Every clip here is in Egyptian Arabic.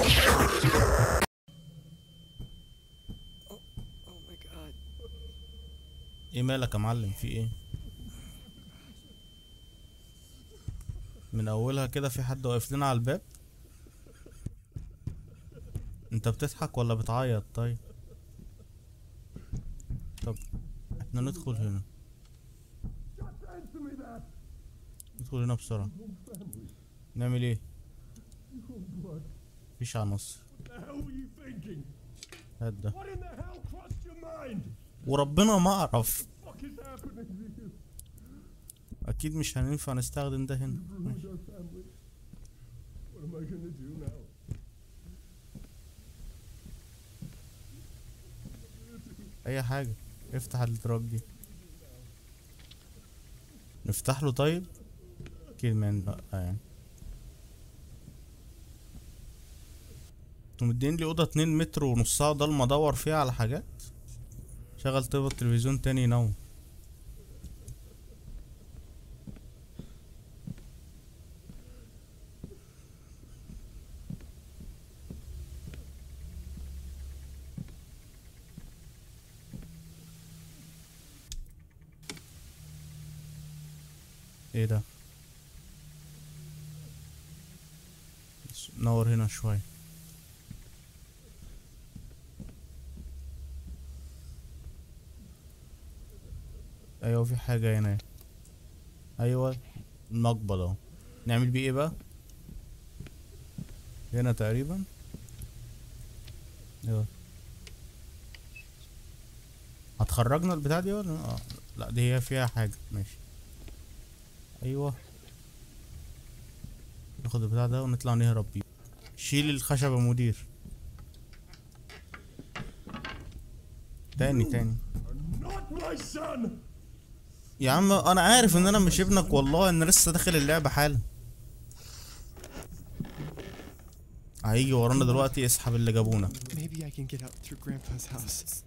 Oh my god. ايه مالك يا معلم في ايه من اولها كده في حد واقف لنا على الباب انت بتضحك ولا بتعيط طيب طب احنا ندخل هنا ندخل هنا بسرعة نعمل ايه مفيش عناصر What the hell were you thinking? هات ده What in the hell crossed your mind? وربنا ما اعرف What is happening to you? اكيد مش هننفع نستخدم ده هنا Ruined ماشي. our family. What am I gonna do now? اي حاجة افتح الادراك دي نفتح له طيب اكيد ما لا يعني انتوا مدين لي اوضه اتنين متر ونصها ضلمه ادور فيها على حاجات شغل طيب التلفزيون تاني ينوم ايه ده بس نور هنا شوية ايوه في حاجة هنا ايوه المقبض اهو نعمل بيه ايه بقى هنا تقريبا ايوه هتخرجنا البتاع دي ولا اه لا دي هي فيها حاجة ماشي ايوه ناخد البتاع ده ونطلع نهرب بيه شيل الخشب يا مدير تاني تاني Are not my son! يا عم انا عارف ان انا مش ابنك والله انا لسه داخل اللعبة حالا هيجي ورانا دلوقتي يسحب اللي جابونا Maybe I can get out through Grandpa's house.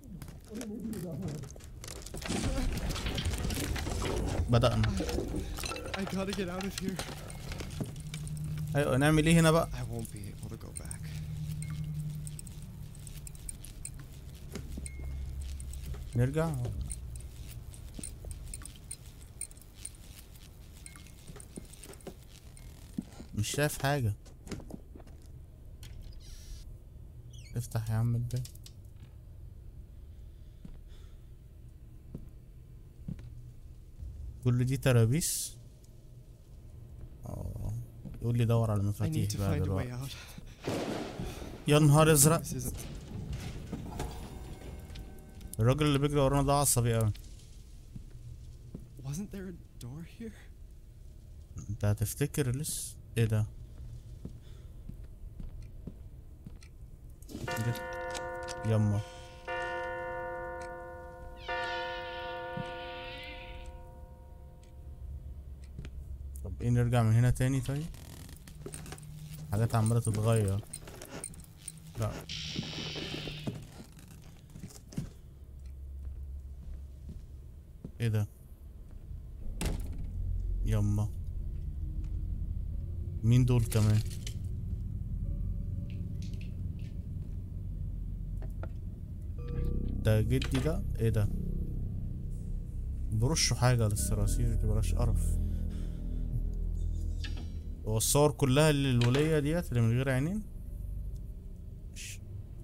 بدأنا I gotta get out of here. ايوه نعمل ايه هنا بقى I won't be able to go back. نرجع مش شايف حاجة افتح يا عم الباب كل دي ترابيس اه يقول لي دور على I need المفاتيح to بقى find a way دلوقتي out. يا نهار ازرق This isn't. الراجل اللي بيجري ورانا ده عصبي اوي Wasn't there a door here? انت هتفتكر لسه ايه ده جت يما طب ايه نرجع من هنا تاني طيب حاجات عمالة تتغير لا ايه ده يما مين دول كمان ده جدي ده ايه ده برشوا حاجة للصراصير دي بلاش قرف هو الصور كلها اللي الولية ديت اللي من غير عينين مش-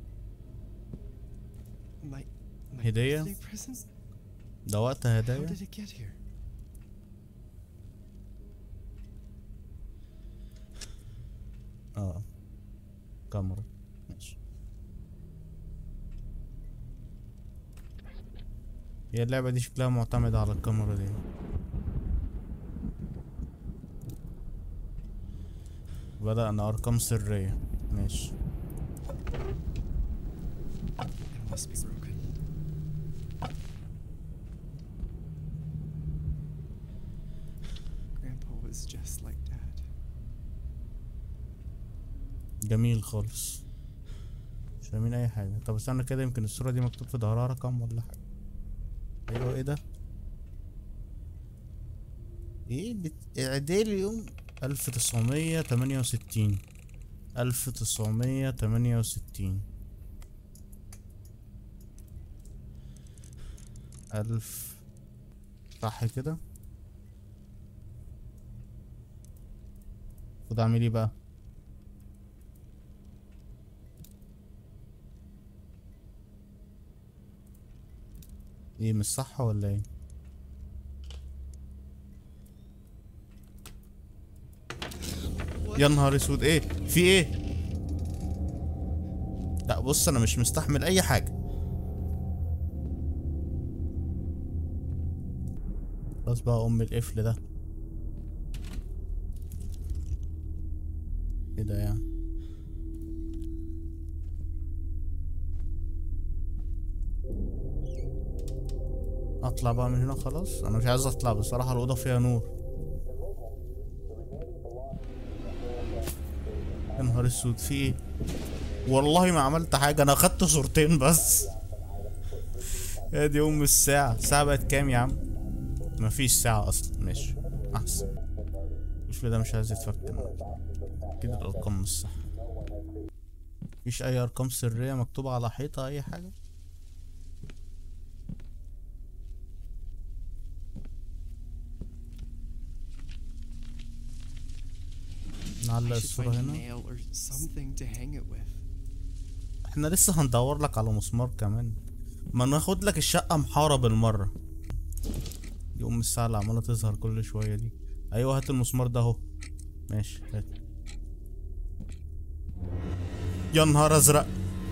My, my هدية؟ birthday presents? ده وقت How هدايا did it get here? اه كاميرا ماشي هي اللعبة دي شكلها معتمدة على الكاميرا دي بدأنا أرقام سرية ماشي It must be broken. Grandpa was just like Dad. جميل خالص مش فاهمين أي حاجة طب استنى كده يمكن الصورة دي مكتوب في ظهرها رقم ولا حاجة أيوه إيه ده إيه بت... إعدادي يوم ألف تسعمية تمانية وستين ألف تسعمية تمانية وستين ألف صح كده خد اعمل ايه بقى ايه مش صح ولا ايه يا نهار اسود ايه في ايه لا بص انا مش مستحمل اي حاجه خلاص بقى ام القفل ده ايه ده يعني اطلع بقى من هنا خلاص انا مش عايز اطلع بصراحه الاوضه فيها نور يا نهار اسود في ايه والله ما عملت حاجه انا اخدت صورتين بس يا دي ام الساعه الساعه بقت كام يا عم مفيش ساعه اصلا ماشي احسن القفل ده مش عايز يتفك كده الارقام مش صح مفيش اي ارقام سريه مكتوبه على حيطه اي حاجه نعلق I should الصورة find a هنا nail or something to hang it with. احنا لسه هندور لك على مسمار كمان ما ناخد لك الشقة محارة بالمرة دي ام الساعة اللي عمالة تظهر كل شوية دي ايوه هات المسمار ده اهو ماشي هات يا نهار ازرق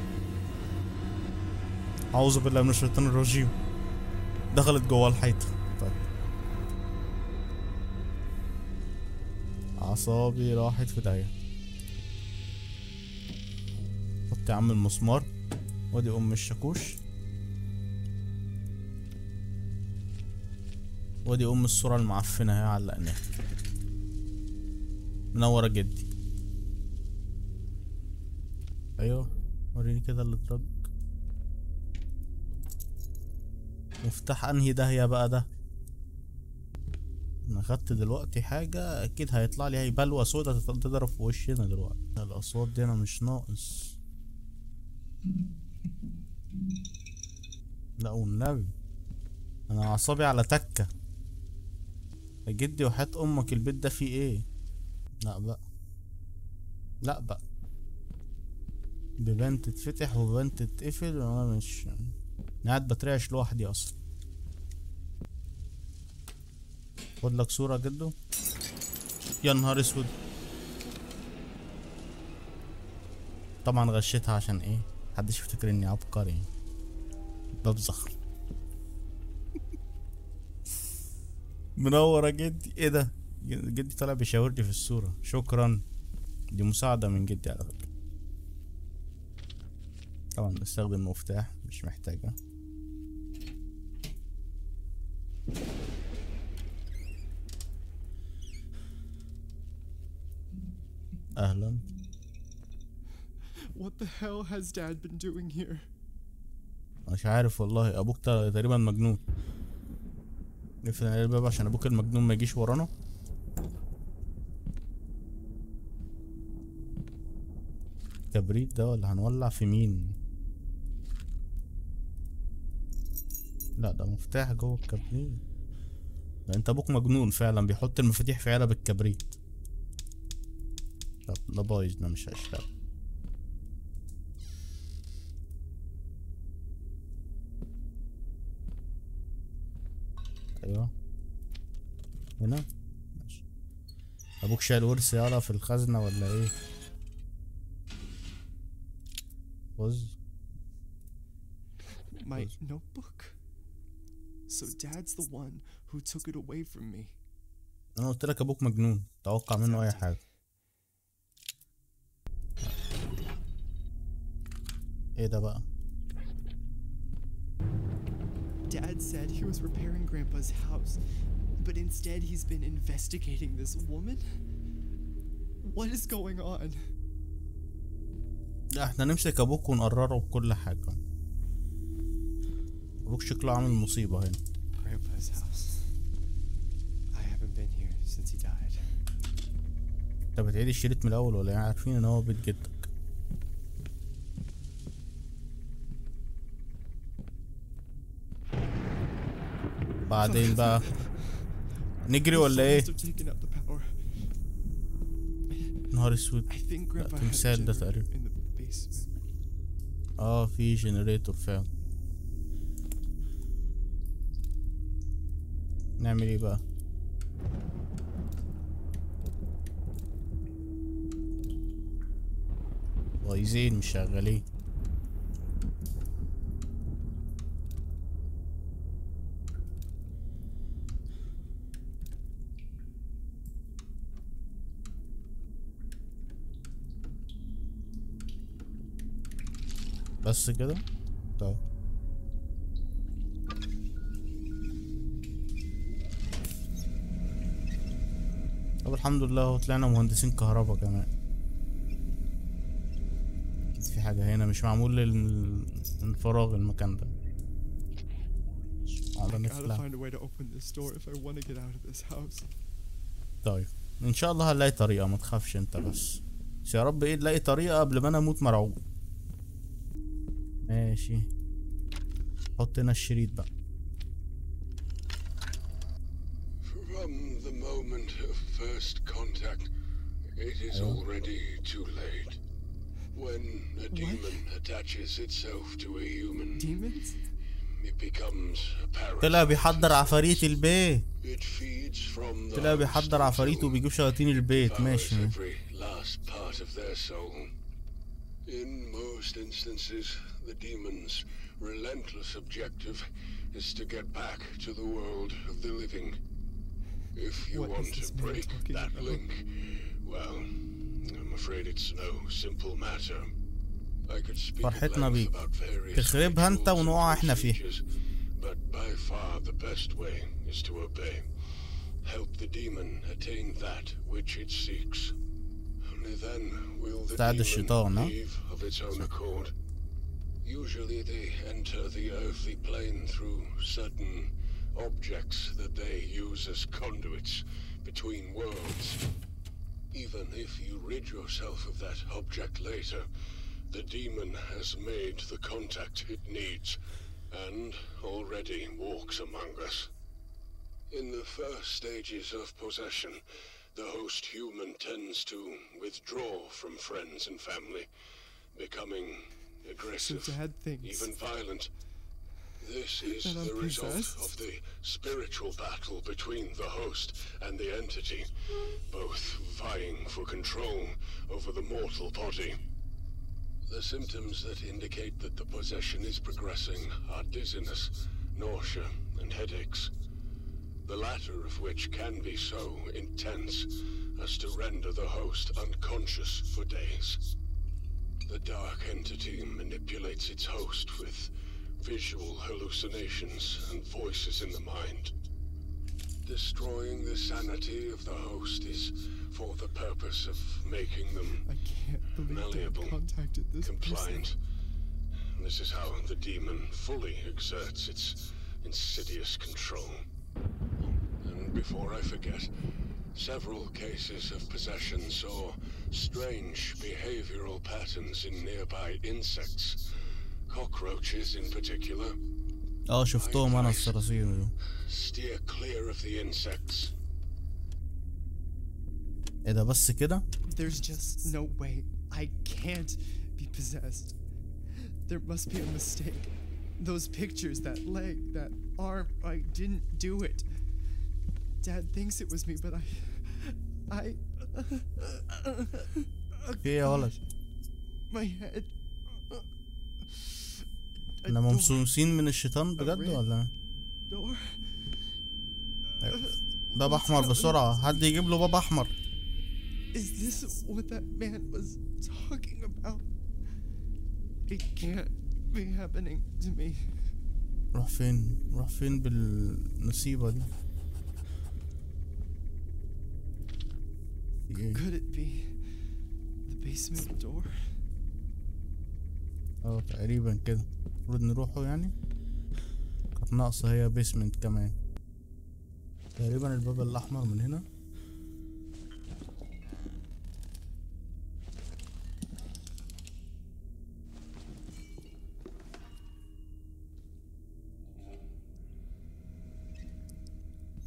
اعوذ بالله من الشيطان الرجيم دخلت جوه الحيطة طيب اعصابي راحت في داهية حط يا عم المسمار وادي ام الشاكوش وادي ام الصورة المعفنة اهي علقناها منورة جدي ايوه وريني كده اللي اترج مفتاح انهي داهية بقى ده انا خدت دلوقتي حاجة اكيد هيطلع لي هي بلوى سودا تضرب في وشنا دلوقتي الاصوات دي انا مش ناقص لا والنبي انا اعصابي على تكة يا جدي وحياة امك البيت ده فيه ايه لا بقى لا بقى بيبان تتفتح وبيبان تتقفل وانا مش أنا قاعد بترعش لوحدي اصلا خد لك صورة جدو يا نهار اسود طبعا غشيتها عشان ايه محدش يفتكر اني عبقري ببزخ منورة جدي ايه ده جدي طالع بيشاورني في الصورة شكرا دي مساعدة من جدي على فكرة طبعا بستخدم مفتاح مش محتاجة اهلا What the hell has Dad been doing here? مش عارف والله ابوك تا- تقريبا مجنون نقفل عليه الباب عشان ابوك المجنون ما يجيش ورانا كبريت ده ولا هنولع في مين لا ده مفتاح جوه الكبريت ده انت ابوك مجنون فعلا بيحط المفاتيح في علب الكبريت طب ده بايظ ده مش هيشتغل ايوه هنا ماشي ابوك شايل ورث يالا في الخزنة ولا ايه بص My Please. notebook? So Dad's the one who took it away from me. انا قلت لك ابوك مجنون توقع منه اي حاجة ايه ده بقى Dad said he was repairing Grandpa's house, but instead he's been investigating this woman? What is going on? لا احنا نمسك ابوك ونقرره بكل حاجة ابوك شكله عامل مصيبة هنا Grandpa's house. I haven't been here since he died. انت بتعيد الشريط من الاول ولا ايه عارفين ان هو بيت جدك بعدين بقى نجري ولا ايه Must have taken out the power. نهار اسود I think Grandpa had a تمثال ده generator تقريبا. in the basement. اه في جنريتور فعلا نعمل ايه بقى بايظين مش شغالين بس كده طيب طب الحمد لله اهو طلعنا مهندسين كهرباء كمان أكيد في حاجة هنا مش معمول لل- للفراغ المكان ده على Gotta نطلع find a way to open this door if I want to get out of this house. طيب ان شاء الله هنلاقي طريقة ما تخافش انت بس بس يا رب ايه نلاقي طريقة قبل ما انا اموت مرعوب ماشي حط هنا الشريط بقى From the moment of first contact, it is already too late. When a demon attaches itself to a human, Demons? it becomes a طلع parasite. بيحضر عفاريت البيت It feeds from the طلع بيحضر عفاريت وبيجيب شياطين البيت devours ماشي every last part of their soul. In most instances, the demon's relentless objective is to get back to the world of the living. If you What want is to this man break talking that about? link, well, I'm afraid it's no simple matter. I could speak at فرحتنا length بيك. about various تخربها انت rituals and ونقع احنا فيها. procedures, But by far the best way is to obey. Help the demon attain that which it seeks. Only then will the بتاعت demon الشيطان، ها؟ leave of its own accord. Usually they enter the earthly plane through certain objects that they use as conduits between worlds. Even if you rid yourself of that object later, the demon has made the contact it needs and already walks among us. In the first stages of possession, the host human tends to withdraw from friends and family, becoming So aggressive, Dad thinks even violent. This is That I'm the result possessed? of the spiritual battle between the host and the entity, both vying for control over the mortal body. The symptoms that indicate that the possession is progressing are dizziness, nausea, and headaches. The latter of which can be so intense as to render the host unconscious for days. The dark entity manipulates its host with visual hallucinations and voices in the mind. Destroying the sanity of the host is for the purpose of making them I can't believe Malleable, Dad contacted this compliant. This is how the demon fully exerts its insidious control. And before I forget, several cases of possession saw strange behavioral patterns in nearby insects. Cockroaches in particular. اه شفتهم انا الصراصير دول Steer clear of the insects. ايه ده بس كده There's just no way. I can't be possessed. There must be a mistake. Those pictures, that leg, that arm, I didn't do it. Dad thinks it was me, but I. I. في ايه يا ولد My head. A احنا door- ممسوسين من الشيطان بجد red ولا door. باب احمر بسرعة حد يجيب له باب احمر Is this what that man was talking about? It can't be happening to me. روح فين روح فين بالنصيبة دي في ايه Could it be the basement door? اه تقريبا كده المفروض نروحه يعني كانت ناقصة هي بيسمنت كمان تقريبا الباب الأحمر من هنا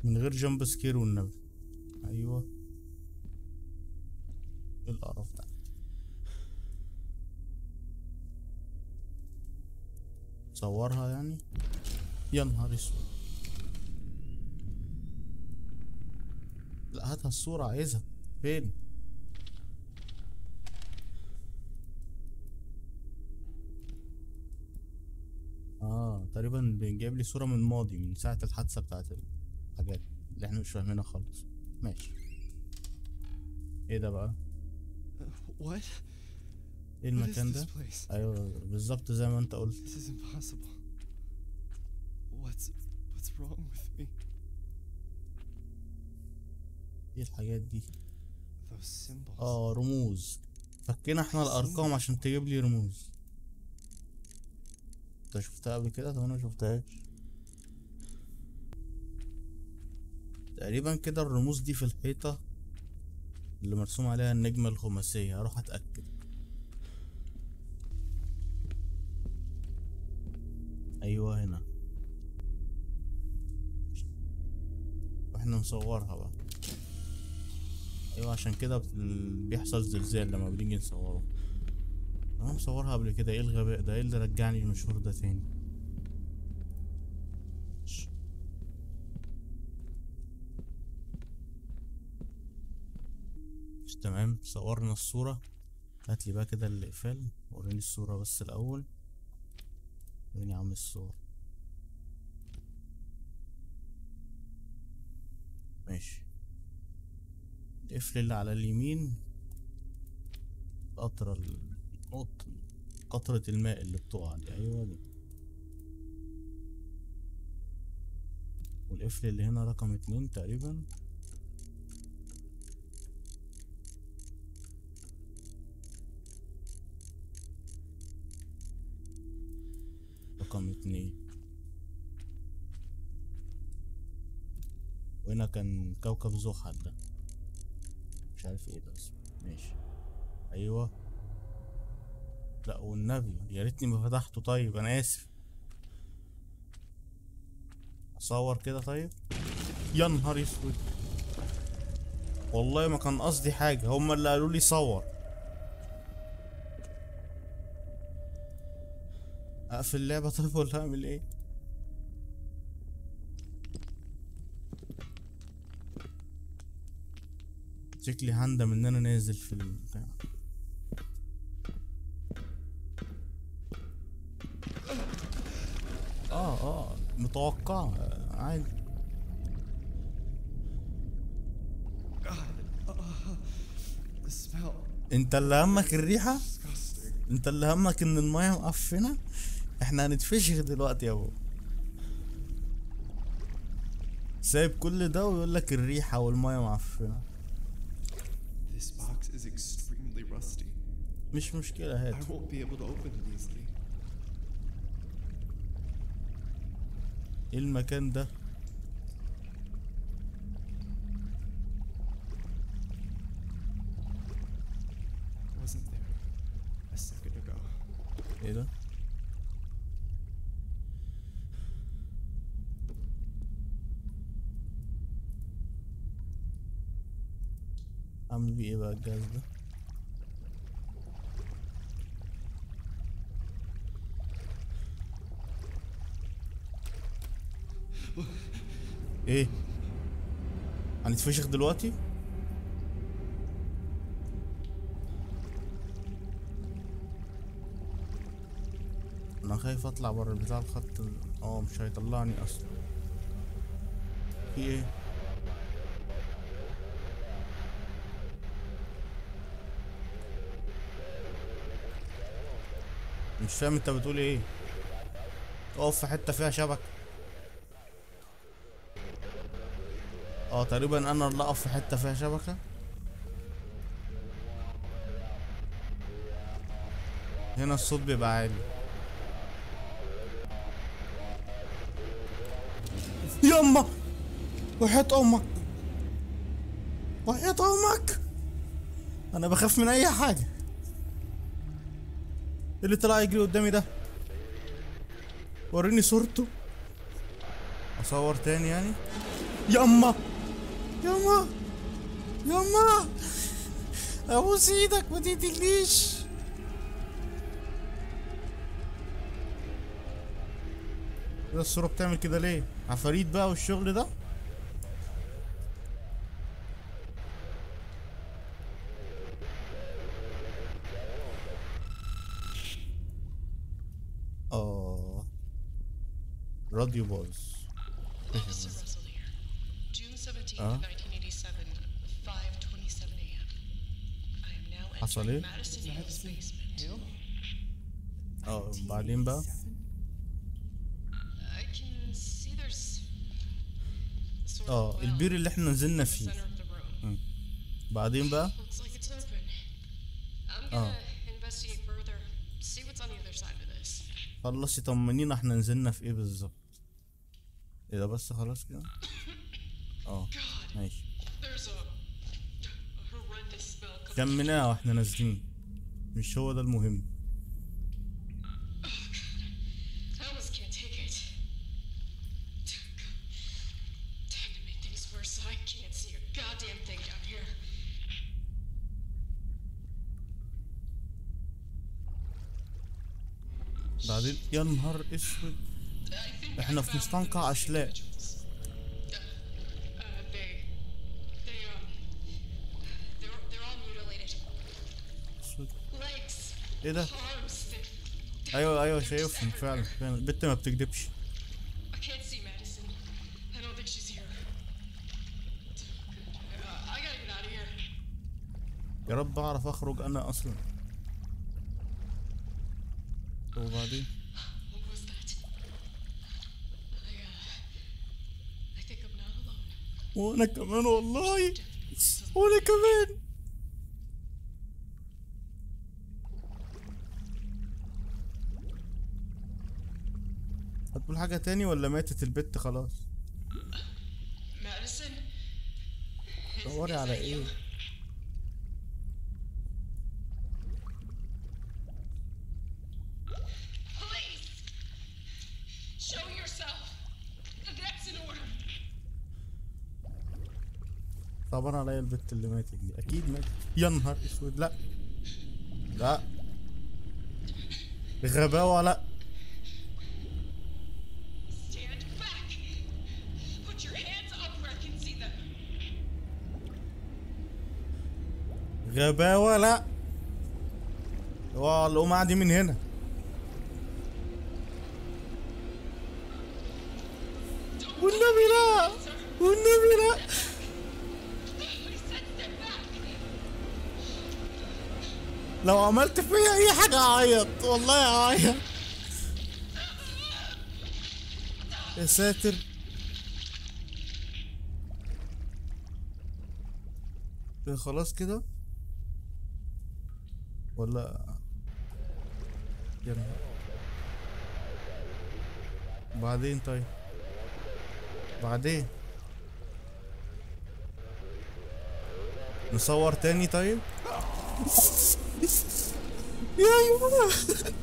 من غير جامب سكير والنبي ايوه ايه القرف ده صورها يعني يا نهار اسود لا هاتها الصورة عايزها فين اه تقريبا جايب لي صورة من الماضي من ساعة الحادثة بتاعت الحاجات اللي احنا مش فاهمينها خالص ماشي ايه ده بقى What? ايه What is المكان this ده place? ايوه بالظبط زي ما انت قلت This is impossible. What's what's wrong with me? ايه الحاجات دي Those symbols. اه رموز فكينا احنا الارقام عشان تجيب لي رموز انت شفتها قبل كده طب انا مشفتهاش تقريبا كده الرموز دي في الحيطة اللي مرسوم عليها النجمة الخماسية هروح اتأكد ايوه هنا واحنا نصورها بقى ايوه عشان كده بت- بيحصل زلزال لما بنيجي نصوره انا مصورها قبل كده ايه الغباء ده ايه اللي رجعني المشوار ده تاني ش- مش تمام صورنا الصورة هاتلي بقى كده الاقفال وريني الصورة بس الاول وريني يا عم الصور ماشي القفل اللي على اليمين قطرة النقط قطرة الماء اللي بتقع دي أيوة دي والقفل اللي هنا رقم اتنين تقريبا رقم اتنين وهنا كان كوكب زحل ده مش عارف ايه ده اسمه ماشي ايوه لا والنبي يا ريتني ما فتحته طيب انا اسف اصور كده طيب يا نهار اسود والله ما كان قصدي حاجه هما اللي قالوا لي صور اقفل اللعبه طيب ولا اعمل ايه شكلي هندم ان انا نازل في البتاع اه اه متوقعة آه، عادي The smell. انت اللي همك الريحة Disgusting. انت اللي همك ان المايه مقفنة احنا هنتفشخ دلوقتي يا ابو سايب كل ده ويقول لك الريحة والمايه معفنة This box is extremely rusty. مش مشكلة I هات won't be able to open it easily. ايه المكان ده Wasn't there a second ago. ايه ده اعمل بيه ايه بقى الجهاز ده ايه هنتفشخ دلوقتي انا خايف اطلع بره بتاع الخط ال- اه مش هيطلعني اصلا في ايه مش فاهم انت بتقول ايه اقف في حته فيها شبكه اه تقريبا انا اللي اقف في حته فيها شبكه هنا الصوت بيبقى عالي يما وحياة امك وحياة امك انا بخاف من اي حاجة إيه اللي طلع يجري قدامي ده وريني صورته اصور تاني يعني يما يما يما ابوس ايدك ما تقتلنيش ده الصورة بتعمل كده ليه؟ عفاريت بقى والشغل ده؟ اه راديو باظ Officer Russell here. June 17th, Uh? 1987, 5:27 a.m. I am now حصل entering ايه؟ Madison Hill's basement. اه بعدين بقى I can see there's sort of a اه well البير اللي احنا نزلنا in the فيه center of the room. بعدين بقى Looks like it's open. I'm Oh. gonna investigate further, see what's on the other side of this. خلصي طمنينا احنا نزلنا في ايه بالظبط ايه ده بس خلاص كده اه God, ماشي there's a, a horrendous smell coming. كملناها واحنا نازلين مش هو ده المهم I almost can't take it. Time to make things worse. I can't see a goddamn thing down here. بعدين يا نهار اسود I think احنا I في found مستنقع the اشلاء individuals. Uh, uh, they, they, um, they're, they're all mutilated. اسود Legs, ايه ده arms, they, ايوه ايوه they're just شايفهم everywhere. فعلا فعلا البت ما بتكدبش I can't see Madison. I don't think she's here. Uh, I gotta get out of here. يا رب اعرف اخرج انا اصلا وبعدين What was that? I, uh, I think I'm not alone. وانا كمان والله وانا كمان هتقول حاجة تاني ولا ماتت البت خلاص Madison? Is- دوري is على that you? ايه Please! Show yourself! That's an order! طبعا عليا البت اللي ماتت دي اكيد ماتت يا نهار اسود لا لا غباوة لا Stand back! Put your hands up where I can see them! غباوة لا اوعى القوم عادي من هنا والنبي لا والنبي لا I said stand back! لو عملت فيا اي حاجة اعيط والله اعيط يا ساتر إيه خلاص كده ولا يا نهار بعدين طيب بعدين نصور تاني طيب يا يما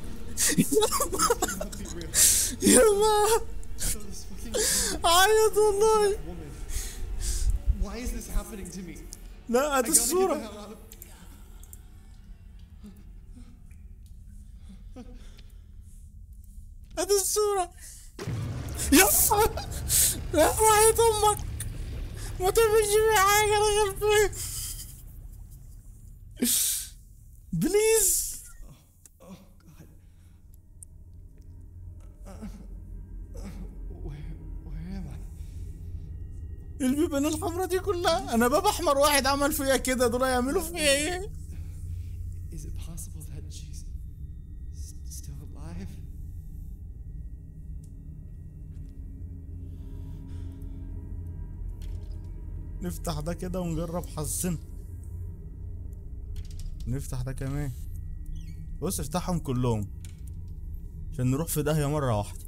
يا ما Those fucking عيط والله woman. Why is this happening to me? لا I هات gotta get the الصورة hell out of هات الصورة يا لا وحياة امك ما تعملش في حاجة انا غلبان بليز Oh God. Where, where am I? البيبان الحمرا دي كلها انا باب احمر واحد عمل فيا كده دول هيعملوا فيا ايه Is it possible that she's s- still alive? نفتح ده كده ونجرب حظنا نفتح ده كمان بص افتحهم كلهم عشان نروح في داهية مرة واحدة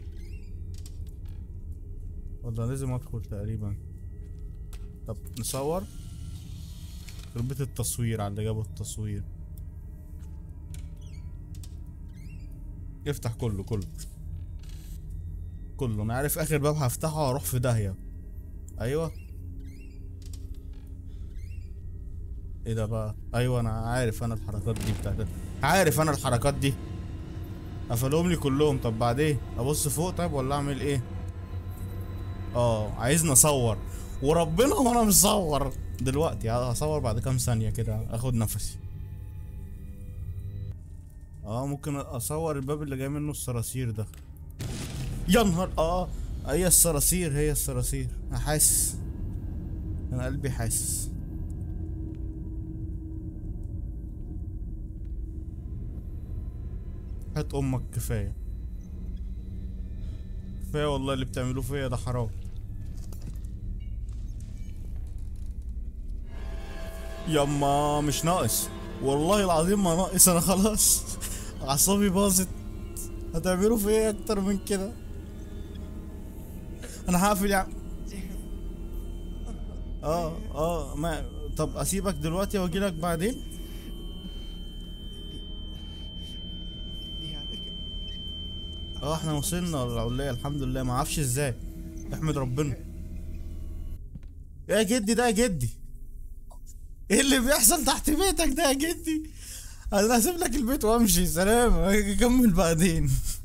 ولا لازم ادخل تقريبا طب نصور تربية التصوير على اللي جابوا التصوير افتح كله كله كله انا عارف اخر باب هفتحه واروح في داهية ايوه ايه ده بقى ايوه انا عارف انا الحركات دي بتاعت عارف انا الحركات دي قفلهم لي كلهم طب بعدين ابص فوق طيب ولا اعمل ايه اه عايزني اصور وربنا وانا مصور دلوقتي هصور بعد كام ثانيه كده اخد نفسي اه ممكن اصور الباب اللي جاي منه الصراصير ده يا نهار اه هي الصراصير هي الصراصير انا حاسس انا قلبي حاسس هات امك كفايه كفايه والله اللي بتعملوه فيا ده حرام يما مش ناقص والله العظيم ما ناقص انا خلاص اعصابي باظت هتعملوا في ايه اكتر من كده انا هقفل يا عم اه اه ما طب اسيبك دلوقتي واجيلك بعدين اه احنا وصلنا العلية الحمد لله ما اعرفش ازاي احمد ربنا يا جدي ده يا جدي ايه اللي بيحصل تحت بيتك ده يا جدي انا هسيب لك البيت وامشي سلام اكمل بعدين